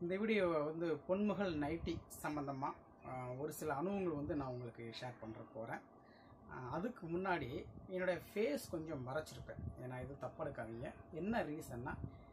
இந்த வீடியோ வந்து பொன்முகல் நைட்டி சம்மந்தமாக ஒரு சில அனுபவங்கள் வந்து நான் உங்களுக்கு ஷேர் பண்ணுற போகிறேன் அதுக்கு முன்னாடி என்னுடைய ஃபேஸ் கொஞ்சம் மறைச்சிருப்பேன் ஏன்னா இது தப்பாக எடுக்காதீங்க என்ன ரீசன்னா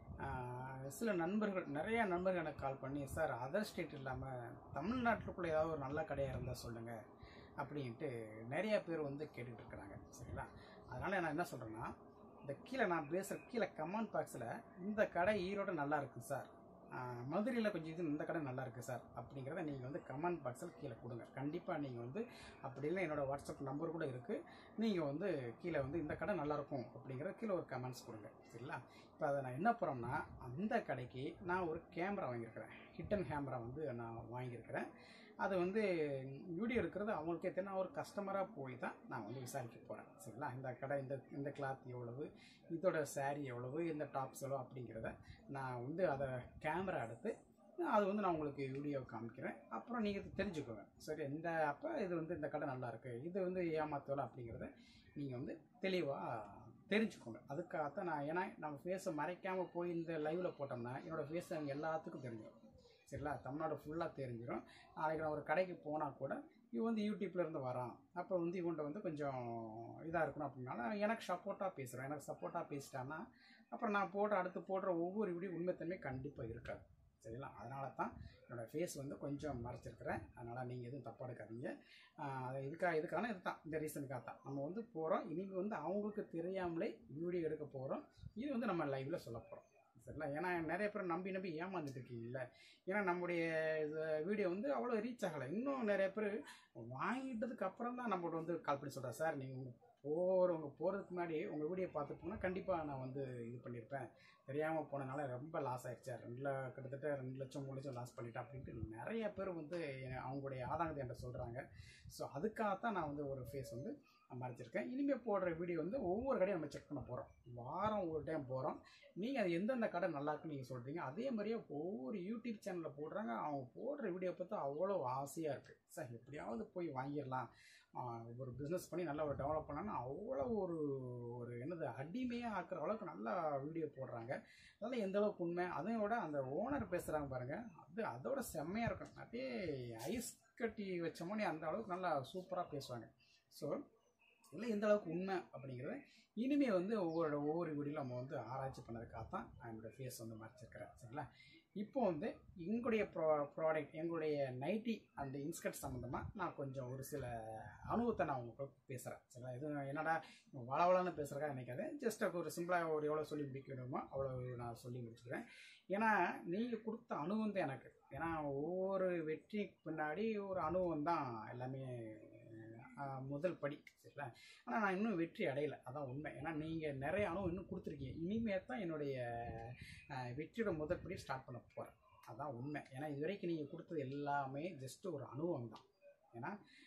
சில நண்பர்கள் நிறைய நண்பர்கள் எனக்கு கால் பண்ணி சார் அதர் ஸ்டேட் இல்லாமல் தமிழ்நாட்டுக்குள்ளே ஏதாவது ஒரு நல்ல கடையாக இருந்தால் சொல்லுங்கள் அப்படின்ட்டு நிறைய பேர் வந்து கேட்டுட்டு இருக்கிறாங்க சரிங்களா அதனால் நான் என்ன சொல்கிறேன்னா இந்த கீழே நான் பேசுகிற கீழே கமெண்ட் பாக்ஸில் இந்த கடை ஈரோடு நல்லா இருக்குது சார் மதுரையில் கொஞ்சம் இது இந்த கடை நல்லா இருக்குது சார் அப்படிங்கிறத நீங்கள் வந்து கமெண்ட் பாக்ஸில் கீழே கொடுங்க கண்டிப்பாக நீங்கள் வந்து அப்படி இல்லை என்னோடய வாட்ஸ்அப் நம்பர் கூட இருக்குது நீங்கள் வந்து கீழே வந்து இந்த கடை நல்லாயிருக்கும் அப்படிங்கிறத கீழே ஒரு கமெண்ட்ஸ் கொடுங்க சரிங்களா இப்போ அதை நான் என்ன போகிறோம்னா அந்த கடைக்கு நான் ஒரு கேமரா வாங்கியிருக்கிறேன் ஹிட்டன் கேமரா வந்து நான் வாங்கியிருக்கிறேன் அது வந்து வீடியோ எடுக்கிறது அவங்களுக்கே தெரியும் நான் ஒரு கஸ்டமராக போய் தான் நான் வந்து விசாரிக்க போகிறேன் சரிங்களா இந்த கடை இந்த இந்த கிளாத் எவ்வளவு இதோட saree எவ்வளவு இந்த டாப்ஸ் எவ்வளோ அப்படிங்கிறத நான் வந்து அதை கேமரா எடுத்து அது வந்து நான் உங்களுக்கு வீடியோ காமிக்கிறேன் அப்புறம் நீங்கள் தெரிஞ்சுக்கோங்க சரி இந்த அப்போ இது வந்து இந்த கடை நல்லா இருக்கு இது வந்து ஏமாத்தலாம் அப்படிங்கிறத நீங்கள் வந்து தெளிவாக தெரிஞ்சுக்கோங்க அதுக்காகத்தான் நான் ஏன்னா நம்ம ஃபேஸை மறைக்காமல் போய் இந்த லைவில் போட்டோம்னா என்னோடய ஃபேஸ் அவங்க எல்லாத்துக்கும் தெரிஞ்சிடும் சரிங்களா தமிழ்நாடு ஃபுல்லாக தெரிஞ்சிடும் நாளைக்கு நான் ஒரு கடைக்கு போனால் கூட இவன் வந்து யூடியூப்ல இருந்து வரான் அப்போ வந்து இவன்கிட்ட வந்து கொஞ்சம் இதாக இருக்கணும் அப்படின்னால எனக்கு சப்போர்ட்டாக பேசுகிறேன் எனக்கு சப்போர்ட்டாக பேசிட்டான்னா அப்புறம் நான் போடுற அடுத்து போடுற ஒவ்வொரு வீடியோ உண்மைத்தன்மை கண்டிப்பாக இருக்காது சரிங்களா அதனால தான் என்னோடய ஃபேஸ் வந்து கொஞ்சம் மறைச்சிருக்கிறேன் அதனால் நீங்கள் எதுவும் தப்பாக எடுக்காதீங்க ஆஹ் அது இதுக்காக இதுக்கான இதுதான் இந்த ரீசனுக்காக தான் நம்ம வந்து போகிறோம் இன்றைக்கி வந்து அவங்களுக்கு தெரியாமலே வீடியோ எடுக்க போகிறோம் இது வந்து நம்ம லைவில் சொல்ல போகிறோம் சரிங்களா ஏன்னா நிறைய பேர் நம்பி நம்பி ஏமாந்துட்டு இருக்கீங்கல்ல ஏன்னா நம்முடைய வீடியோ வந்து அவ்வளோ ரீச் ஆகலை இன்னும் நிறைய பேர் வாங்கிட்டதுக்கு அப்புறம் தான் நம்மளோட வந்து கால் பண்ணி சொல்கிறேன் சார் நீங்கள் போகிறவங்க போகிறதுக்கு முன்னாடி உங்கள் வீடியோ பார்த்து போனால் கண்டிப்பாக நான் வந்து இது பண்ணியிருப்பேன் தெரியாமல் போனதுனால ரொம்ப லாஸ் ஆயிடுச்சு ரெண்டு ல- கிட்டத்தட்ட ரெண்டு லட்சம் மூணு லட்சம் லாஸ் பண்ணிட்டேன் அப்படின்ட்டு நிறைய பேர் வந்து எ- அவங்களுடைய ஆதாங்கத்தை என்கிட்ட சொல்கிறாங்க ஸோ அதுக்காகத்தான் நான் வந்து ஒரு ஃபேஸ் வந்து மறைச்சிருக்கேன் இனிமேல் போடுற வீடியோ வந்து ஒவ்வொரு கடையும் நம்ம செக் பண்ண போகிறோம் வாரம் ஒரு டைம் போகிறோம் நீங்கள் அது எந்தெந்த கடை நல்லா இருக்குன்னு நீங்கள் சொல்கிறீங்க அதே மாதிரியே ஒவ்வொரு யூடியூப் சேனலில் போடுறாங்க அவங்க போடுற வீடியோ பார்த்தா அவ்வளோ ஆசையாக இருக்குது சார் எப்படியாவது போய் வாங்கிடலாம் ஆஹ் ஒரு பிஸ்னஸ் பண்ணி நல்லா ஒரு டெவலப் பண்ணான்னு அவ்வளோ ஒரு ஒரு என்னது அடிமையாக ஆக்குற அளவுக்கு நல்லா வீடியோ போடுறாங்க அதெல்லாம் எந்த அளவுக்கு உண்மை அதையும் விட அந்த ஓனர் பேசுகிறாங்க பாருங்கள் அது அதோட செம்மையாக இருக்கும் அப்படியே ஐஸ் கட்டி வச்ச மாதிரி அந்த அளவுக்கு நல்லா சூப்பராக பேசுவாங்க ஸோ இல்லை எந்த அளவுக்கு உண்மை அப்படிங்கிறத இனிமே வந்து ஒவ்வொரு ஒவ்வொரு வீடியோவில் நம்ம வந்து ஆராய்ச்சி பண்ணதுக்காக தான் நான் என்னோடய ஃபேஸ் வந்து மறைச்சிருக்கிறேன் சரிங்களா இப்போ வந்து எங்களுடைய ப்ரா ப்ராடக்ட் எங்களுடைய நைட்டி அந்த இன்ஸ்கர்ட் சம்மந்தமாக நான் கொஞ்சம் ஒரு சில அனுபவத்தை நான் உங்களுக்கு பேசுகிறேன் சரிங்களா இது என்னடா வளவளன்னு பேசுகிறக்கா நினைக்காது ஜஸ்ட் ஒரு சிம்பிளாக ஒரு எவ்வளோ சொல்லி முடிக்கணுமோ அவ்வளோ நான் சொல்லி முடிச்சுக்கிறேன் ஏன்னா நீங்கள் கொடுத்த அனுபவம் தான் எனக்கு ஏன்னா ஒவ்வொரு வெற்றிக்கு பின்னாடி ஒரு அனுபவம் தான் எல்லாமே ஆஹ், முதல் படி சரிங்களா ஆனால் நான் இன்னும் வெற்றி அடையலை அதான் உண்மை ஏன்னா நீங்கள் நிறைய அனுபவம் இன்னும் கொடுத்துருக்கீங்க இனிமே தான் என்னுடைய ஆஹ், வெற்றியோட முதல் படி ஸ்டார்ட் பண்ண போகிறேன் அதான் உண்மை ஏன்னா இது வரைக்கும் நீங்கள் கொடுத்தது எல்லாமே ஜஸ்ட் ஒரு அனுபவம் தான் ஏன்னா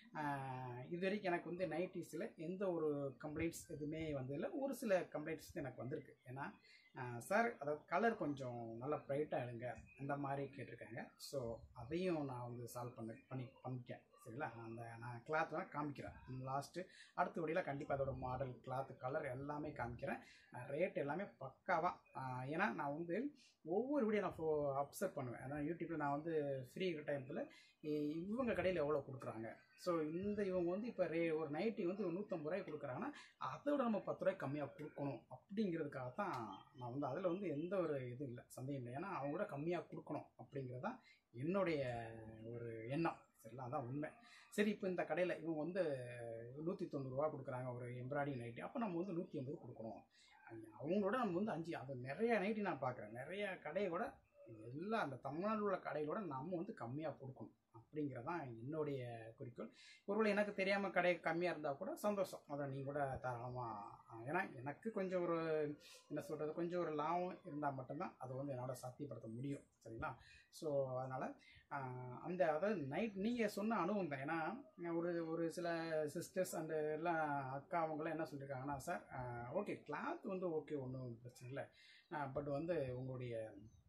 ஆஹ், இது வரைக்கும் எனக்கு வந்து நைட்டிஸில் எந்த ஒரு கம்ப்ளைண்ட்ஸ் எதுவுமே வந்ததில்லை ஒரு சில கம்ப்ளைண்ட்ஸ் எனக்கு வந்திருக்கு ஏன்னா சார் அதாவது கலர் கொஞ்சம் நல்லா ப்ரைட்டாக எடுங்க அந்த மாதிரி கேட்டிருக்காங்க ஸோ அதையும் நான் வந்து சால்வ் பண்ண பண்ணி பண்ணிட்டேன் சரிங்களா அந்த நான் கிளாத் வேணால் காமிக்கிறேன் லாஸ்ட்டு அடுத்த வழியில் கண்டிப்பாக அதோட மாடல் கிளாத் கலர் எல்லாமே காமிக்கிறேன் ரேட் எல்லாமே பக்காவாக ஏன்னா நான் வந்து ஒவ்வொரு வீடியோ நான் ஃபோ அப்சர்வ் பண்ணுவேன் அதான் யூடியூப்பில் நான் வந்து ஃப்ரீ டைமில் இவங்க கடையில் எவ்வளோ கொடுக்குறாங்க ஸோ இந்த இவங்க வந்து இப்போ ரே ஒரு நைட்டி வந்து ஒரு நூற்றம்பது ரூபாய்க்கு கொடுக்குறாங்கன்னா அதோட நம்ம பத்து ரூபாய்க்கு கம்மியாக கொடுக்கணும் அப்படிங்கிறதுக்காக தான் நான் வந்து அதில் வந்து எந்த ஒரு இதுவும் இல்லை சந்தேகம் இல்லை ஏன்னா அவங்க கூட கம்மியாக கொடுக்கணும் அப்படிங்கிறது தான் என்னுடைய ஒரு எண்ணம் சரிங்களா அதான் உண்மை சரி இப்போ இந்த கடையில் இவங்க வந்து நூற்றி தொண்ணூறுரூவா கொடுக்குறாங்க ஒரு எம்ப்ராய்டிங் நைட்டி அப்போ நம்ம வந்து நூற்றி ஐம்பது கொடுக்கணும் அது அவங்களோட நம்ம வந்து அஞ்சு அது நிறைய நைட்டி நான் பார்க்குறேன் நிறைய கடையோட எல்லா அந்த தமிழ்நாட்டில் உள்ள கடைகளோட நம்ம வந்து கம்மியாக கொடுக்கணும் அப்படிங்கிறதான் என்னுடைய குறிக்கோள் ஒருவேளை எனக்கு தெரியாமல் கடை கம்மியாக இருந்தால் கூட சந்தோஷம் அதை நீங்கள் கூட தாராளமாக ஏன்னா எனக்கு கொஞ்சம் ஒரு என்ன சொல்கிறது கொஞ்சம் ஒரு லாபம் இருந்தால் மட்டும்தான் அதை வந்து என்னால் சாத்தியப்படுத்த முடியும் சரிங்களா ஸோ அதனால் அந்த அதாவது நைட் நீங்கள் சொன்ன அனுபவம் தான் ஏன்னா ஒரு ஒரு சில சிஸ்டர்ஸ் அண்டு எல்லாம் அக்கா அவங்களாம் என்ன சொல்லியிருக்காங்கன்னா சார் ஓகே கிளாத் வந்து ஓகே ஒன்றும் பிரச்சனை இல்லை பட் வந்து உங்களுடைய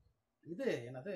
இது என்னது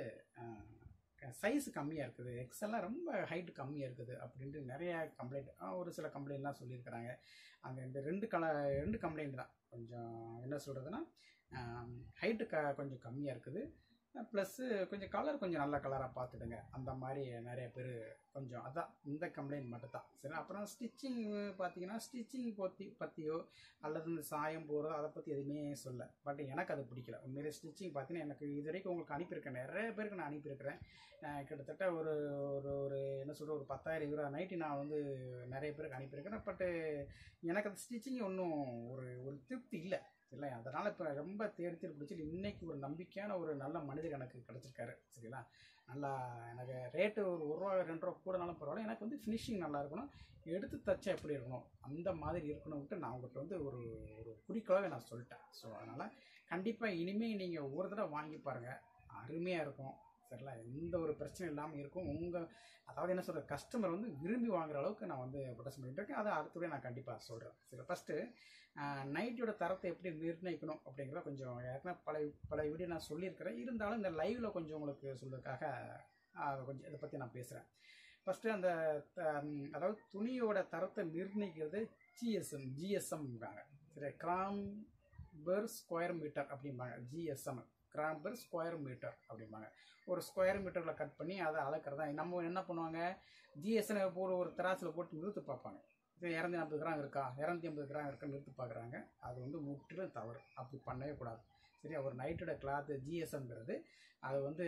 சைஸ் கம்மியாக இருக்குது எக்ஸெல்லாம் ரொம்ப ஹைட் கம்மியாக இருக்குது அப்படின்ட்டு நிறைய கம்ப்ளைண்ட் ஒரு சில கம்ப்ளைண்ட்லாம் சொல்லியிருக்கிறாங்க அங்கே இந்த ரெண்டு கல ரெண்டு கம்ப்ளைண்ட் தான் கொஞ்சம் என்ன சொல்கிறதுனா ஹைட்டு க கொஞ்சம் கம்மியாக இருக்குது ப்ளஸ்ஸு கொஞ்சம் கலர் கொஞ்சம் நல்ல கலராக பார்த்துடுங்க அந்த மாதிரி நிறைய பேர் கொஞ்சம் அதான் இந்த கம்ப்ளைண்ட் மட்டும் தான் சரி அப்புறம் ஸ்டிச்சிங் பார்த்தீங்கன்னா ஸ்டிச்சிங் பற்றி பற்றியோ அல்லது இந்த சாயம் போகிறதோ அதை பற்றி எதுவுமே சொல்ல பட் எனக்கு அது பிடிக்கல உண்மையிலே ஸ்டிச்சிங் பார்த்தீங்கன்னா எனக்கு இது வரைக்கும் உங்களுக்கு அனுப்பியிருக்கேன் நிறைய பேருக்கு நான் அனுப்பியிருக்கிறேன் அஹ் கிட்டத்தட்ட ஒரு ஒரு ஒரு என்ன சொல்கிற ஒரு பத்தாயிரம் இருபது நைட்டி நான் வந்து நிறைய பேருக்கு அனுப்பியிருக்கிறேன் பட்டு எனக்கு அந்த ஸ்டிச்சிங் ஒன்றும் ஒரு ஒரு திருப்தி இல்லை இல்லை அதனால் இப்போ ரொம்ப தேடி தேடி பிடிச்சிட்டு இன்னைக்கு ஒரு நம்பிக்கையான ஒரு நல்ல மனிதர் எனக்கு கிடச்சிருக்காரு சரிங்களா நல்லா எனக்கு ரேட்டு ஒரு ஒரு ரூபா ரெண்டு ரூபா கூடனாலும் பரவாயில்ல எனக்கு வந்து ஃபினிஷிங் நல்லா இருக்கணும் எடுத்து தச்சா எப்படி இருக்கணும் அந்த மாதிரி இருக்கணும்ட்டு நான் உங்கள்கிட்ட வந்து ஒரு ஒரு குறிக்கோளாக நான் சொல்லிட்டேன் ஸோ அதனால் கண்டிப்பாக இனிமேல் நீங்கள் ஒவ்வொரு தடவை வாங்கி பாருங்கள் அருமையாக இருக்கும் சரிங்களா எந்த ஒரு பிரச்சனையும் இல்லாமல் இருக்கும் உங்கள் அதாவது என்ன சொல்கிற கஸ்டமர் வந்து விரும்பி வாங்குற அளவுக்கு நான் வந்து ப்ரொடக்ஷன் பண்ணிட்டு இருக்கேன் அதை அடுத்தபடியே நான் கண்டிப்பாக சொல்கிறேன் சரி ஃபஸ்ட்டு நைட்டியோட தரத்தை எப்படி நிர்ணயிக்கணும் அப்படிங்கிறத கொஞ்சம் ஏற்கனவே பல பல வீடியோ நான் சொல்லியிருக்கிறேன் இருந்தாலும் இந்த லைவில் கொஞ்சம் உங்களுக்கு சொல்றதுக்காக அதை கொஞ்சம் இதை பற்றி நான் பேசுகிறேன் ஃபஸ்ட்டு அந்த த- ம், அதாவது துணியோட தரத்தை நிர்ணயிக்கிறது ஜிஎஸ்எம் ஜிஎஸ்எம்ங்காங்க சரி கிராம் பெர் ஸ்கொயர் மீட்டர் அப்படிம்பாங்க GSM gram per square metre அப்படிம்பாங்க ஒரு ஸ்கொயர் மீட்டரில் கட் பண்ணி அதை அளக்கிறதா நம்ம என்ன பண்ணுவாங்க ஜிஎஸ்எம் போட்டு ஒரு திராசில் போட்டு நிறுத்து பார்ப்பாங்க இது இரநூத்தி நாற்பது கிராம் இருக்கா இரநூத்தி ஐம்பது கிராம் இருக்கான்னு நிறுத்து பார்க்குறாங்க அது வந்து முற்றிலும் தவறு அப்படி பண்ணவே கூடாது சரியா ஒரு நைட்டோட கிளாத்து ஜிஎஸ்எம்ங்கிறது அது வந்து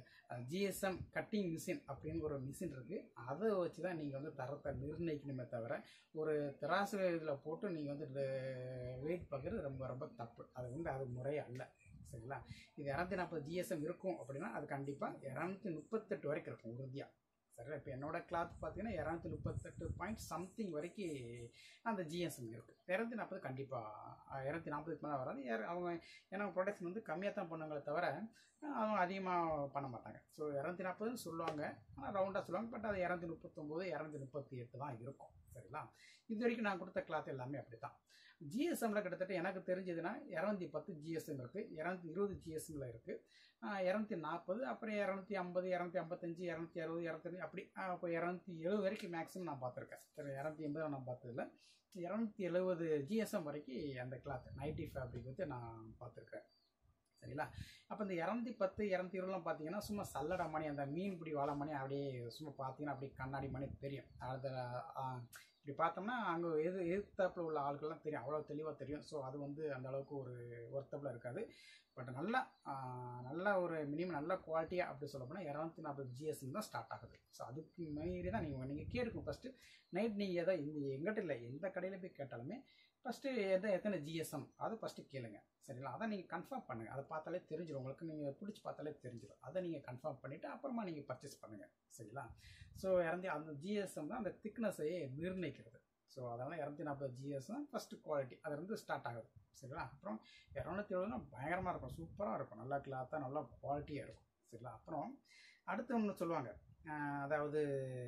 ஜிஎஸ்எம் கட்டிங் மிஷின் அப்படின்னு ஒரு மிஷின் இருக்குது அதை வச்சு தான் நீங்கள் வந்து தரத்தை நிர்ணயிக்கணுமே தவிர ஒரு திராசு இதில் போட்டு நீங்கள் வந்து வெயிட் பார்க்குறது ரொம்ப ரொம்ப தப்பு அது வந்து அது முறையே அல்ல சரிங்களா இது இரநூத்தி நாற்பது ஜிஎஸ்எம் இருக்கும் அப்படின்னா அது கண்டிப்பாக இரநூத்தி முப்பத்தெட்டு வரைக்கும் இருக்கும் உறுதியாக சரிங்களா இப்போ என்னோட கிளாத் பார்த்தீங்கன்னா இரநூத்தி முப்பத்தெட்டு பாயிண்ட் சம்திங் வரைக்கும் அந்த ஜிஎஸ்எம் இருக்குது இரநூத்தி நாற்பது கண்டிப்பாக இரநூத்தி நாற்பதுக்கு மேலே வராது யார் அவங்க ஏன்னா ப்ரொடக்ஷன் வந்து கம்மியாக தான் பண்ணுவாங்களே தவிர அவங்க அதிகமாக பண்ண மாட்டாங்க ஸோ இரநூத்தி நாற்பதுன்னு சொல்லுவாங்க ஆனால் ரவுண்டாக சொல்லுவாங்க பட் அது இரநூத்தி முப்பத்தொம்போது இரநூத்தி முப்பத்தி எட்டு தான் இருக்கும் சரிங்களா இது வரைக்கும் நான் கொடுத்த கிளாத் எல்லாமே அப்படி தான் ஜிஎஸ்எம்மில் கிட்டத்தட்ட எனக்கு தெரிஞ்சதுன்னா இரநூத்தி பத்து ஜிஎஸ்எம் இருக்குது இரநூத்தி இருபது ஜிஎஸ்எம்மில் இருக்குது இரநூத்தி நாற்பது அப்புறம் இரநூத்தி ஐம்பது இரநூத்தி ஐம்பத்தஞ்சு இரநூத்தி அறுபது இரநூத்தி அப்படி ஆஹ் இப்போ இரநூத்தி எழுபது வரைக்கும் மேக்ஸிமம் நான் பார்த்துருக்கேன் சரி இரநூத்தி எண்பது நான் பார்த்ததில்ல இரநூத்தி எழுபது ஜிஎஸ்எம் வரைக்கும் அந்த கிளாத் நைட்டி ஃபேப்ரிக் வந்து நான் பார்த்துருக்கேன் சரிங்களா அப்போ இந்த இரநூத்தி பத்து இரநூத்தி இருபதுலாம் பார்த்தீங்கன்னா சும்மா சல்லடை மணி அந்த மீன் பிடி வாழை மணி அப்படியே சும்மா பார்த்தீங்கன்னா அப்படியே கண்ணாடி மணி தெரியும் அது ஆ, இப்படி பார்த்தோம்னா அங்கே எது எதிர்த்தாப்புல உள்ள ஆட்கள்லாம் தெரியும் அவ்வளோ தெளிவாக தெரியும் ஸோ அது வந்து அந்த அளவுக்கு ஒரு ஒர்த்தபிளாக இருக்காது பட் நல்லா ஆ, நல்ல ஒரு மினிமம் நல்ல குவாலிட்டியாக அப்படி சொல்ல போனால் இரநூத்தி நாற்பது ஜிஎஸ்எம் தான் ஸ்டார்ட் ஆகுது ஸோ அதுக்கு மீறி தான் நீங்கள் நீங்கள் கேட்கும் ஃபஸ்ட்டு நைட் நீங்கள் எதை இந்த எங்கிட்ட இல்லை எந்த கடையில் போய் கேட்டாலுமே ஃபஸ்ட்டு எதை எத்தனை ஜிஎஸ்எம் அதை ஃபஸ்ட்டு கேளுங்க சரிங்களா அதை நீங்கள் கன்ஃபார்ம் பண்ணுங்கள் அதை பார்த்தாலே தெரிஞ்சிடும் உங்களுக்கு நீங்கள் பிடிச்சி பார்த்தாலே தெரிஞ்சிடும் அதை நீங்கள் கன்ஃபார்ம் பண்ணிவிட்டு அப்புறமா நீங்கள் பர்ச்சேஸ் பண்ணுங்கள் சரிங்களா ஸோ இரநூத்தி அந்த ஜிஎஸ்எம் தான் அந்த திக்னஸையே நிர்ணயிக்கிறது ஸோ அதனால் இரநூத்தி நாற்பது ஜிஎஸ் தான் ஃபஸ்ட்டு குவாலிட்டி அது வந்து ஸ்டார்ட் ஆகுது சரிங்களா அப்புறம் இரநூத்தி எழுபதுனா பயங்கரமாக இருக்கும் சூப்பராக இருக்கும் நல்லா கிளாத்தாக நல்லா குவாலிட்டியாக இருக்கும் சரிங்களா அப்புறம் அடுத்து ஒன்று சொல்லுவாங்க ஆஹ் அதாவது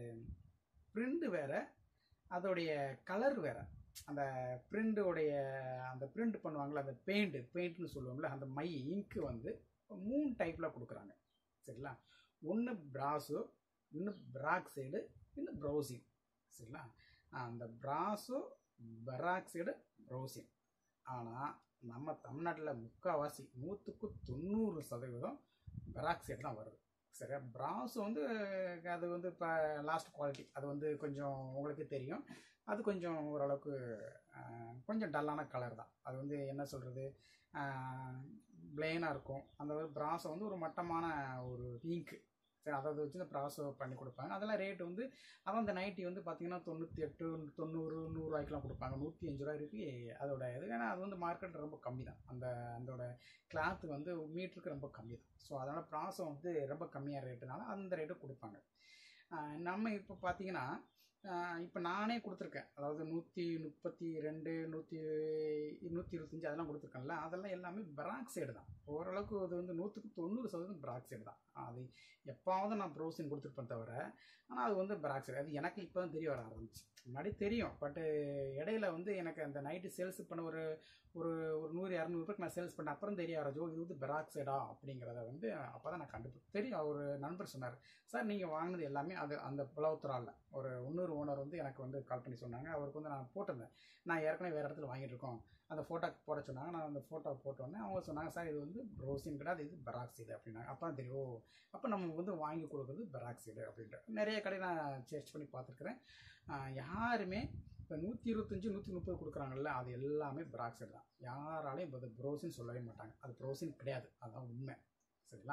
பிரிண்ட் வேறு அதோடைய கலர் வேறு அந்த பிரிண்டோடைய அந்த பிரிண்ட் பண்ணுவாங்கள்ல அந்த பெயிண்ட் பெயிண்ட்னு சொல்லுவாங்கள்ல அந்த மை இங்க்கு வந்து மூணு டைப்பில் கொடுக்குறாங்க சரிங்களா ஒன்று பிராஸோ இன்னும் பிராக் சைடு இன்னும் ப்ரௌசிங் சரிங்களா அந்த பிராஸோ பெராக் சைடு ப்ரௌசிங் ஆனால் நம்ம தமிழ்நாட்டில் முக்கால்வாசி நூற்றுக்கு தொண்ணூறு சதவீதம் பெராக் சைடு தான் வருது சரியா பிராஸ் வந்து அது வந்து இப்போ லாஸ்ட் குவாலிட்டி அது வந்து கொஞ்சம் உங்களுக்கு தெரியும் அது கொஞ்சம் ஓரளவுக்கு ஆஹ், கொஞ்சம் டல்லான கலர் தான் அது வந்து என்ன சொல்கிறது பிளெயினாக இருக்கும் அந்த பிராஸை வந்து ஒரு மட்டமான ஒரு இங்க்கு சரி அதை வச்சு இந்த ப்ராஸோ பண்ணி கொடுப்பாங்க அதெல்லாம் ரேட்டு வந்து அதான் அந்த நைட்டி வந்து பார்த்தீங்கன்னா தொண்ணூற்றி எட்டு தொண்ணூறு நூறுரூவாய்க்கெலாம் கொடுப்பாங்க நூற்றி அஞ்சு ரூபா இருக்கு அதோட இது ஏன்னா அது வந்து மார்க்கெட் ரொம்ப கம்மி தான் அந்த அதோட கிளாத் வந்து மீட்டருக்கு ரொம்ப கம்மி தான் ஸோ அதனால் ப்ராஸம் வந்து ரொம்ப கம்மியாக ரேட்டுனால அந்த ரேட்டு கொடுப்பாங்க ஆஹ் நம்ம இப்போ பார்த்தீங்கன்னா இப்போ நானே கொடுத்துருக்கேன் அதாவது நூற்றி முப்பத்தி ரெண்டு நூற்றி நூற்றி இருபத்தஞ்சி அதெல்லாம் கொடுத்துருக்கேன்ல அதெல்லாம் எல்லாமே பிராக் சைடு தான் ஓரளவுக்கு அது வந்து நூற்றுக்கு தொண்ணூறு சதவீதம் பிராக் சைடு தான் அது எப்பாவது நான் ப்ரௌசிங் கொடுத்துருப்பேன் தவிர ஆனால் அது வந்து பிராக் சைடு அது எனக்கு இப்போ தான் தெரிய வர ஆரம்பிச்சு முன்னாடி தெரியும் பட்டு இடையில வந்து எனக்கு அந்த நைட்டு சேல்ஸ் பண்ண ஒரு ஒரு ஒரு நூறு இரநூறு பேருக்கு நான் சேல்ஸ் பண்ண அப்புறம் தெரிய ஆரம்பிச்சோ இது வந்து பெராக்சைடா அப்படிங்கிறத வந்து அப்போ தான் நான் கண்டுபிடி தெரியும் ஒரு நண்பர் சொன்னார் சார் நீங்கள் வாங்கினது எல்லாமே அது அந்த புலவுத்துறாவில் ஒரு இன்னொரு ஓனர் வந்து எனக்கு வந்து கால் பண்ணி சொன்னாங்க அவருக்கு வந்து நான் போட்டிருந்தேன் நான் ஏற்கனவே வேறு இடத்துல வாங்கிட்டு இருக்கோம் அந்த ஃபோட்டோ போட சொன்னாங்க நான் அந்த ஃபோட்டோ போட்டோன்னே அவங்க சொன்னாங்க சார் இது வந்து ப்ரோசின் கிடையாது இது பெராக்சைடு அப்படின்னாங்க அப்போ தான் தெரியும் ஓ, அப்போ நம்ம வந்து வாங்கி கொடுக்குறது பெராக்சைடு அப்படின்ட்டு நிறைய கடை நான் சர்ச் பண்ணி பார்த்துருக்குறேன் ஆஹ் யாருமே இப்போ நூற்றி இருபத்தஞ்சி நூற்றி முப்பது கொடுக்குறாங்கல்ல அது எல்லாமே பெராக்சைடு தான் யாராலையும் இப்போ அது ப்ரோசின் சொல்லவே மாட்டாங்க அது ப்ரோசின் கிடையாது அதுதான் உண்மை சரிங்களா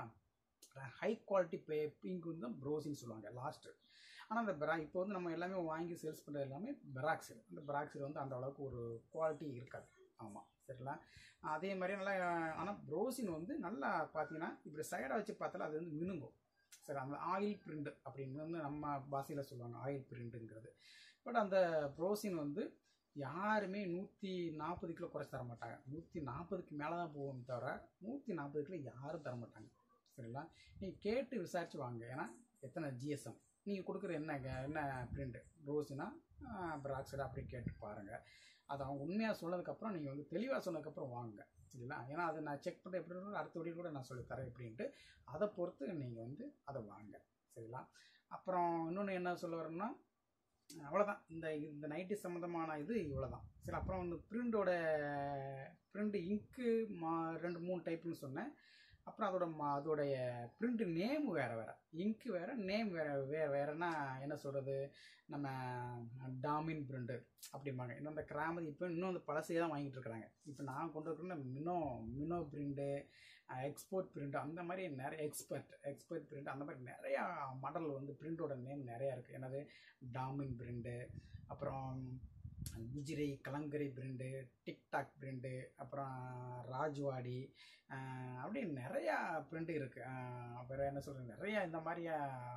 ஹை குவாலிட்டி பே பிங்க் வந்து தான் ப்ரோசின்னு சொல்லுவாங்க லாஸ்ட்டு ஆனால் அந்த பெரா இப்போ வந்து நம்ம எல்லாமே வாங்கி சேல்ஸ் பண்ணுறது எல்லாமே பெராக்சைடு அந்த பெராக்சைடு வந்து அந்த அளவுக்கு ஒரு குவாலிட்டி இருக்காது ஆமாம் சரிங்களா அதே மாதிரி நல்லா ஆனால் ப்ரோசின் வந்து நல்லா பார்த்தீங்கன்னா இப்படி சைடாக வச்சு பார்த்தாலும் அது வந்து மினுங்கும் சரி அந்த ஆயில் பிரிண்ட் அப்படின்னு வந்து நம்ம பாஷையில் சொல்லுவாங்க ஆயில் பிரிண்ட்டுங்கிறது பட் அந்த ப்ரோசின் வந்து யாருமே நூற்றி நாற்பது கிலோ குறைச்சி தர மாட்டாங்க நூற்றி நாற்பதுக்கு மேலே தான் போகும் தவிர நூற்றி நாற்பது கிலோ யாரும் தர மாட்டாங்க சரிங்களா நீங்கள் கேட்டு விசாரித்து வாங்க ஏன்னா எத்தனை ஜிஎஸ்எம் நீங்கள் கொடுக்குற என்ன என்ன பிரிண்ட்டு ரோஸுனா பிராக்சைடு அப்படி கேட்டு பாருங்கள் அது அவங்க உண்மையாக சொன்னதுக்கப்புறம் நீங்கள் வந்து தெளிவாக சொன்னதுக்கப்புறம் வாங்க சரிங்களா ஏன்னா அதை நான் செக் பண்ண எப்படி இருக்கணும் அடுத்த வீடியோ கூட நான் சொல்லித்தரேன் எப்படின்ட்டு அதை பொறுத்து நீங்கள் வந்து அதை வாங்க சரிங்களா அப்புறம் இன்னொன்று என்ன சொல்ல வரேன்னா அவ்வளோதான் இந்த இந்த நைட்டி சம்மந்தமான இது இவ்வளோ தான் சரி அப்புறம் வந்து பிரிண்டோட பிரிண்ட் இங்க்கு மா ரெண்டு மூணு டைப்புன்னு சொன்னேன் அப்புறம் அதோட மா அதோடைய பிரிண்ட் நேம் வேறு வேறு இங்க்கு வேறு நேம் வேறு வேறு வேறுனா என்ன சொல்கிறது நம்ம டாமின் பிரிண்டு அப்படிம்பாங்க இன்னும் அந்த கிராமது இப்போ இன்னும் அந்த பழசையே தான் வாங்கிட்டு இருக்கிறாங்க இப்போ நான் கொண்டு இருக்கிற மினோ மினோ பிரிண்டு எக்ஸ்போர்ட் பிரிண்ட் அந்த மாதிரி நிறைய எக்ஸ்பர்ட் எக்ஸ்பர்ட் பிரிண்ட் அந்த மாதிரி நிறையா மாடல் வந்து பிரிண்டோட நேம் நிறையா இருக்குது என்னது டாமின் பிரிண்டு அப்புறம் குஜிரை கலங்கரை பிரிண்டு டிக்டாக் பிரிண்டு அப்புறம் ராஜ்வாடி ஆஹ் அப்படி நிறையா பிரிண்ட் இருக்குது வேறு என்ன சொல்கிறது நிறையா இந்த மாதிரியா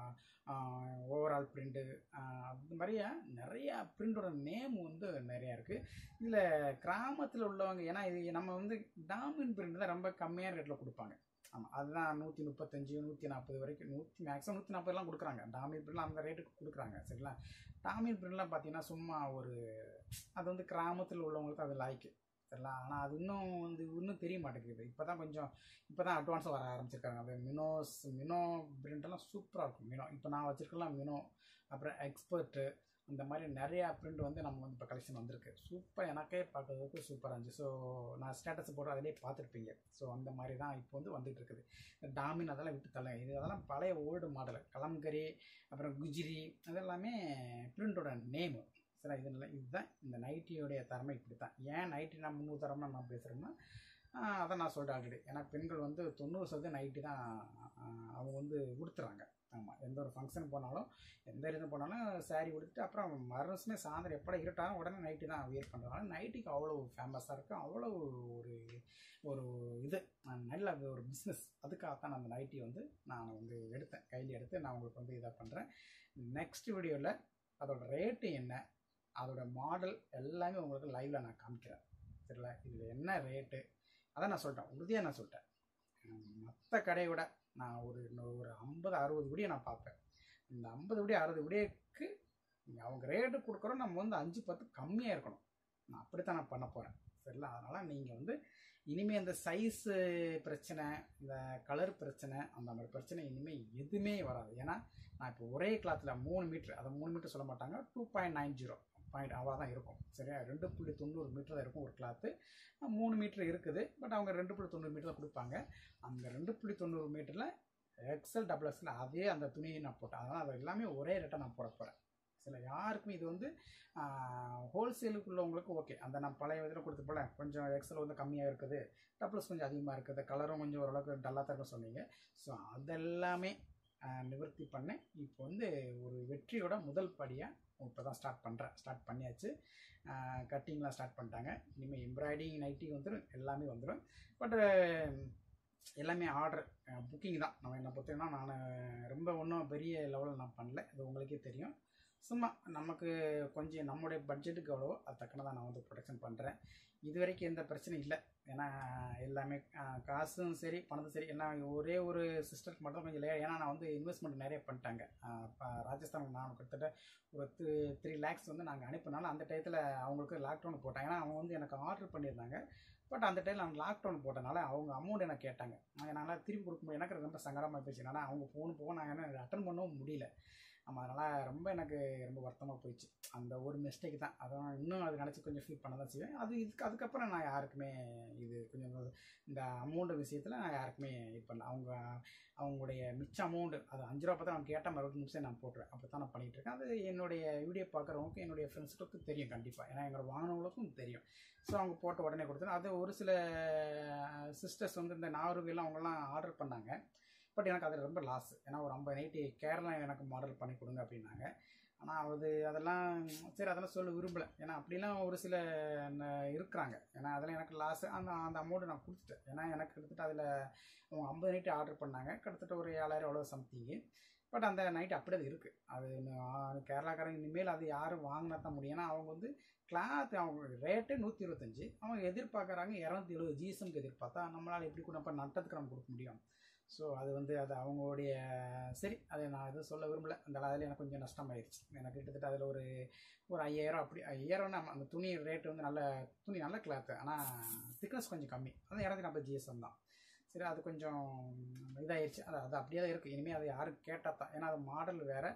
ஓவரால் பிரிண்ட்டு அந்த மாதிரியா நிறையா பிரிண்டோட நேம் வந்து நிறையா இருக்குது இதில் கிராமத்தில் உள்ளவங்க ஏன்னா இது நம்ம வந்து டாமின் பிரிண்ட் தான் ரொம்ப கம்மியான ரேட்டில் கொடுப்பாங்க ஆமாம் அதுதான் நூற்றி முப்பத்தஞ்சு நூற்றி நாற்பது வரைக்கும் நூற்றி மேக்ஸிமம் நூற்றி நாற்பதுலாம் கொடுக்குறாங்க டாமின் பிரிண்ட்லாம் அந்த ரேட்டுக்கு கொடுக்குறாங்க சரிங்களா டாமின் பிரிண்ட்லாம் பார்த்தீங்கன்னா சும்மா ஒரு அது வந்து கிராமத்தில் உள்ளவங்களுக்கு அது லாய்க்கு சரிங்களா ஆனால் அது இன்னும் வந்து இன்னும் தெரிய மாட்டேங்குது இப்போ தான் கொஞ்சம் இப்போ தான் அட்வான்ஸாக வர ஆரம்பிச்சிருக்காங்க அது மினோஸ் மினோ பிரிண்டெல்லாம் சூப்பராக இருக்கும் மினோ இப்போ நான் வச்சுருக்கலாம் மினோ அப்புறம் எக்ஸ்பர்ட்டு அந்த மாதிரி நிறையா பிரிண்ட் வந்து நம்ம வந்து இப்போ கலெக்ஷன் வந்திருக்கு சூப்பர் எனக்கே பார்க்கறதுக்கு சூப்பராக இருந்துச்சு ஸோ நான் ஸ்டேட்டஸ் போட்டு அதிலே பார்த்துருப்பீங்க ஸோ அந்த மாதிரி தான் இப்போ வந்து வந்துட்டு இருக்குது இந்த டாமின் அதெல்லாம் விட்டு தள்ள இது அதெல்லாம் பழைய ஓல்டு மாடல் கலம்கரி அப்புறம் குஜிரி அதெல்லாமே பிரிண்டோட நேமு சரி இது நல்ல இதுதான் இந்த நைட்டியோடைய தரமை இப்படி தான் ஏன் நைட்டி நான் முந்நூறு தரமாக நான் பேசுகிறேன்னா அதை நான் சொல்லிட்டேன் ஆல்ரெடி ஏன்னா பெண்கள் வந்து தொண்ணூறு சதவீதம் நைட்டி தான் ஆஹ், அவங்க வந்து உடுத்துறாங்க ஆமாம் எந்த ஒரு ஃபங்க்ஷன் போனாலும் எந்த இது போனாலும் saree உடுத்துட்டு அப்புறம் மறுசுமே சாயந்தரம் எப்படா இருட்டாலும் உடனே நைட்டி தான் வியர் பண்ணுறதுனால நைட்டிக்கு அவ்வளோ ஃபேமஸாக இருக்குது அவ்வளோ ஒரு ஒரு இது அஹ், நல்ல ஒரு பிஸ்னஸ் அதுக்காகத்தான் நான் அந்த நைட்டி வந்து நான் வந்து எடுத்தேன் கையில் எடுத்து நான் உங்களுக்கு வந்து இதாக பண்ணுறேன் நெக்ஸ்ட் வீடியோவில் அதோட ரேட்டு என்ன அதோட மாடல் எல்லாமே உங்களுக்கு லைவில் நான் காமிக்கிறேன் சரிங்களா இதில் என்ன ரேட்டு அதான் நான் சொல்லிட்டேன் உறுதியாக நான் சொல்லிட்டேன் மற்ற கடையை விட நான் ஒரு இன்னும் ஒரு ஐம்பது அறுபது விடிய நான் பார்ப்பேன் இந்த ஐம்பது விடிய அறுபது விடியக்கு அவங்க ரேட்டு கொடுக்குறோம் நம்ம வந்து அஞ்சு பத்து கம்மியாக இருக்கணும் நான் அப்படித்தான் நான் பண்ண போகிறேன் சரிங்களா அதனால் நீங்கள் வந்து இனிமேல் இந்த சைஸு பிரச்சனை இந்த கலர் பிரச்சனை அந்த மாதிரி பிரச்சனை இனிமேல் எதுவுமே வராது ஏன்னா நான் இப்போ ஒரே கிளாத்தில் மூணு மீட்ரு அதை மூணு மீட்டர் சொல்ல மாட்டாங்க two point nine zero point அவ்வளோ தான் இருக்கும் சரியா ரெண்டு புள்ளி தொண்ணூறு மீட்டர் தான் இருக்கும் ஒரு கிளாத்து மூணு மீட்ரு இருக்குது பட் அவங்க ரெண்டு புள்ளி தொண்ணூறு மீட்டர் தான் கொடுப்பாங்க அந்த ரெண்டு புள்ளி தொண்ணூறு மீட்டரில் எக்ஸல் டபுள் எக்ஸல் அதே அந்த துணியை நான் போட்டேன் அதனால் அது எல்லாமே ஒரே ரேட்டாக நான் போட போகிறேன் சில யாருக்கும் இது வந்து ஹோல்சேலுக்கு உள்ளவங்களுக்கு ஓகே அந்த நான் பழைய இதில் கொடுத்து போல கொஞ்சம் எக்ஸல் வந்து கம்மியாக இருக்குது டப்ளஸ் கொஞ்சம் அதிகமாக இருக்குது கலரும் கொஞ்சம் ஓரளவுக்கு டல்லாக தான் இருக்கும் சொன்னீங்க ஸோ அதெல்லாமே ஆஹ், நிவர்த்தி பண்ணேன் இப்போ வந்து ஒரு வெற்றியோட முதல் படியாக இப்போ தான் ஸ்டார்ட் பண்ணுறேன் ஸ்டார்ட் பண்ணியாச்சு கட்டிங்லாம் ஸ்டார்ட் பண்ணிட்டாங்க இனிமேல் எம்ப்ராய்டிங் நைட்டி வந்துடும் எல்லாமே வந்துடும் பட் எல்லாமே ஆர்டர் புக்கிங் தான் நம்ம என்ன பொறுத்தவரைனா நான் ரொம்ப ஒன்றும் பெரிய லெவலில் நான் பண்ணல இது உங்களுக்கே தெரியும் சும்மா நமக்கு கொஞ்சம் நம்முடைய பட்ஜெட்டுக்கு எவ்வளவோ அது தக்கனதாக நான் வந்து ப்ரொடக்ஷன் பண்ணுறேன் இது வரைக்கும் எந்த பிரச்சனையும் இல்லை ஏன்னா எல்லாமே ஆஹ், காசும் சரி பணத்தும் சரி எல்லாம் ஒரே ஒரு சிஸ்டருக்கு மட்டும் கொஞ்சம் லே ஏன்னா நான் வந்து இன்வெஸ்ட்மெண்ட் நிறைய பண்ணிட்டாங்க ஆஹ், இப்ப ராஜஸ்தான் நான் கிட்டத்தட்ட ஒரு த்ரீ த்ரீ லேக்ஸ் வந்து நாங்கள் அனுப்பினாலும் அந்த டயத்தில் அவங்களுக்கு லாக்டவுன் போட்டாங்க ஏன்னா அவங்க வந்து எனக்கு ஆர்டர் பண்ணியிருந்தாங்க பட் அந்த டைமில் நான் லாக்டவுன் போட்டனால அவங்க அமௌண்ட் எனக்கு கேட்டாங்க என்னால் திருப்பி கொடுக்க முடியும் எனக்கு ரொம்ப சங்கடமாக போயிடுச்சு ஏன்னா அவங்க ஃபோன் போக நான் என்ன அட்டன் பண்ணவும் முடியல ஆமாம் அதனால் ரொம்ப எனக்கு ரொம்ப வருத்தமாக போயிடுச்சு அந்த ஒரு மிஸ்டேக் தான் அதான் இன்னும் அது நினச்சி கொஞ்சம் ஃபீல் பண்ண தான் செய்வேன் அது இதுக்கு அதுக்கப்புறம் நான் யாருக்குமே இது கொஞ்சம் இந்த அமௌண்ட் விஷயத்தில் நான் யாருக்குமே இது பண்ணல அவங்க அவங்களுடைய மிச்ச அமௌண்ட் அது அஞ்சு ரூபா தான் அவங்க கேட்டால் மறுபடியும் நிமிஷம் நான் போட்டுருவேன் அப்படி தான் நான் பண்ணிகிட்டு இருக்கேன் அது என்னுடைய வீடியோ பார்க்குறவங்களுக்கு என்னுடைய ஃப்ரெண்ட்ஸுக்கு தெரியும் கண்டிப்பாக ஏன்னா எங்களை வாங்கினவங்களுக்கும் தெரியும் ஸோ அவங்க போட்ட உடனே கொடுத்துரு அது ஒரு சில சிஸ்டர்ஸ் வந்து இந்த நாகர்கோவில் அவங்கெல்லாம் ஆர்டர் பண்ணாங்க பட் எனக்கு அது ரொம்ப லாஸ் ஏன்னா ஒரு ஐம்பது நைட்டி கேரளா எனக்கு மாடல் பண்ணி கொடுங்க அப்படின்னாங்க ஆனால் அது அதெல்லாம் சரி அதெல்லாம் சொல்ல விரும்பலை ஏன்னா அப்படிலாம் ஒரு சில ந- இருக்கிறாங்க ஏன்னா அதெல்லாம் எனக்கு லாஸ் அந்த அந்த அமௌண்ட்டு நான் கொடுத்துட்டேன் ஏன்னா எனக்கு கிட்டத்தட்ட அதில் அவங்க ஐம்பது நைட்டு ஆர்டர் பண்ணாங்க கிட்டத்தட்ட ஒரு ஏழாயிரம் எவ்வளோ சம்திங்கு பட் அந்த நைட் அப்படியே அது இருக்குது அது இன்னும் ஆ- கேரளாக்காரங்க இனிமேல் அது யாரும் வாங்கினா தான் முடியும் ஏன்னா அவங்க வந்து கிளாத் அவங்க ரேட்டே நூற்றி இருபத்தஞ்சி அவங்க எதிர்பார்க்குறாங்க இரநூத்தி எழுபது ஜிஎஸ்எம்க்கு எதிர்பார்த்தா நம்மளால் எப்படி கூட நம்ம நட்டத்துக்கு நம்ம கொடுக்க முடியும் ஸோ அது வந்து அது அவங்களுடைய சரி அதை நான் எதுவும் சொல்ல விரும்பல அந்த அதில் எனக்கு கொஞ்சம் நஷ்டமாயிருச்சு எனக்கு கிட்டத்தட்ட அதில் ஒரு ஒரு ஐயாயிரம் அப்படி ஐயாயிரம்னா அந்த துணி ரேட்டு வந்து நல்ல துணி நல்ல கிளாத்து ஆனால் திக்னஸ் கொஞ்சம் கம்மி அது இரநூத்தி நாற்பது ஜிஎஸ்எம் தான் சரி அது கொஞ்சம் இதாயிருச்சு அது அது அப்படியே தான் இருக்குது இனிமேல் அதை யாரும் கேட்டால் தான் ஏன்னா அது மாடல் வேறு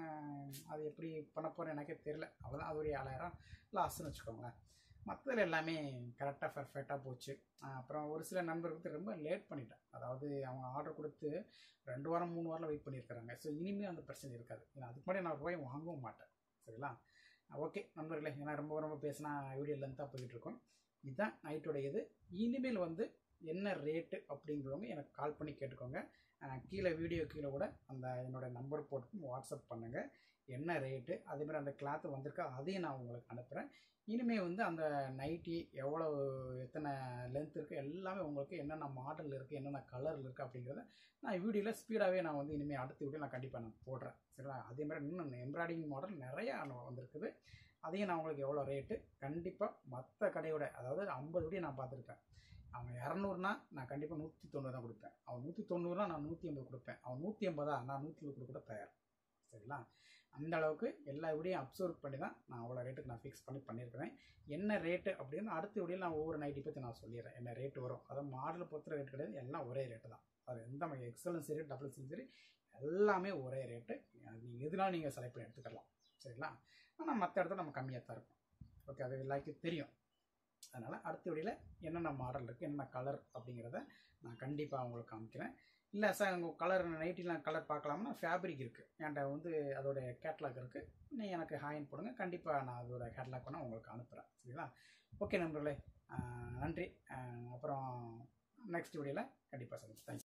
அது எப்படி பண்ண போகிறேன் எனக்கே தெரில அவ்வளோதான் அது ஒரு ஏழாயிரம் லாஸ்ன்னு வச்சுக்கோங்களேன் மற்றதில் எல்லாமே கரெக்டாக பர்ஃபெக்டாக போச்சு ஆஹ் அப்புறம் ஒரு சில நண்பர்களுக்கு ரொம்ப லேட் பண்ணிட்டேன் அதாவது அவங்க ஆர்டர் கொடுத்து ரெண்டு வாரம் மூணு வாரம் வெயிட் பண்ணியிருக்கிறாங்க ஸோ இனிமேல் அந்த பிரச்சனை இருக்காது ஏன்னா அதுக்கு முன்னாடி நான் ரூபாய் வாங்கவும் மாட்டேன் சரிங்களா ஓகே நண்பர்களே ஏன்னா ரொம்ப ரொம்ப பேசினா வீடியோ லென்த்தாக போயிட்டு இருக்கோம் இதுதான் நைட்டோட இது இனிமேல் வந்து என்ன ரேட்டு அப்படிங்கிறவங்க எனக்கு கால் பண்ணி கேட்டுக்கோங்க அஹ் கீழே வீடியோ கீழே கூட அந்த என்னோடய நம்பர் போட்டு வாட்ஸ்அப் பண்ணுங்கள் என்ன ரேட்டு அதேமாதிரி அந்த கிளாத்து வந்திருக்கா அதையும் நான் உங்களுக்கு அனுப்புகிறேன் இனிமேல் வந்து அந்த நைட்டி எவ்வளோ எத்தனை லென்த் இருக்குது எல்லாமே உங்களுக்கு என்னென்ன மாடல் இருக்குது என்னென்ன கலரில் இருக்குது அப்படிங்கிறத நான் வீடியோவில் ஸ்பீடாகவே நான் வந்து இனிமேல் அடுத்த வீடியோ நான் கண்டிப்பாக நான் போடுறேன் சரிங்களா அதே மாதிரி இன்னும் எம்ப்ராய்டிங் மாடல் நிறையா வந்திருக்குது அதையும் நான் உங்களுக்கு எவ்வளோ ரேட்டு கண்டிப்பாக மற்ற கடையோட அதாவது ஐம்பது வீடியோ நான் பார்த்துருக்கேன் அவன் இரநூறுனா நான் கண்டிப்பாக நூற்றி தொண்ணூறு தான் கொடுப்பேன் அவன் நூற்றி தொண்ணூறுனா நான் நூற்றி ஐம்பது கொடுப்பேன் அவன் நூற்றி ஐம்பதா நான் நூற்றி இருபது கூட தயார் சரிங்களா அந்த அளவுக்கு எல்லா வீடியும் அப்சர்வ் பண்ணி தான் நான் அவ்வளோ ரேட்டுக்கு நான் ஃபிக்ஸ் பண்ணி பண்ணியிருக்கிறேன் என்ன ரேட்டு அப்படின்னு அடுத்த வீடியோவில் நான் ஒவ்வொரு நைட்டி பற்றி நான் சொல்லிடுறேன் என்ன ரேட்டு வரும் அதாவது மாடலை பொறுத்த ரேட் கிடையாது எல்லாம் ஒரே ரேட்டு தான் அது எந்த எக்ஸலும் சரி டபுள்ஸும் சரி எல்லாமே ஒரே ரேட்டு நீங்கள் எதுனாலும் நீங்கள் செலக்ட் பண்ணி எடுத்துக்கலாம் சரிங்களா ஆனால் மற்ற இடத்துல நம்ம கம்மியாக தான் இருக்கும் ஓகே அது எல்லாருக்கும் தெரியும் அதனால் அடுத்த வீடியோவில் என்னென்ன மாடல் இருக்குது என்னென்ன கலர் அப்படிங்கிறத நான் கண்டிப்பாக உங்களுக்கு காமிக்கிறேன் இல்லை சார் உங்கள் கலர் நைட்டிலாம் கலர் பார்க்கலாம்னா ஃபேப்ரிக் இருக்குது என்கிட்ட வந்து அதோட கேட்லாக் இருக்குது நீங்கள் எனக்கு ஹாயின் போடுங்க கண்டிப்பாக நான் அதோட கேட்லாக் பண்ண உங்களுக்கு அனுப்புகிறேன் சரிங்களா ஓகே நண்பர்களே ஆஹ் நன்றி ஆஹ் அப்புறம் நெக்ஸ்ட் வீடியோவில் கண்டிப்பாக சந்திச்சு தேங்க்யூ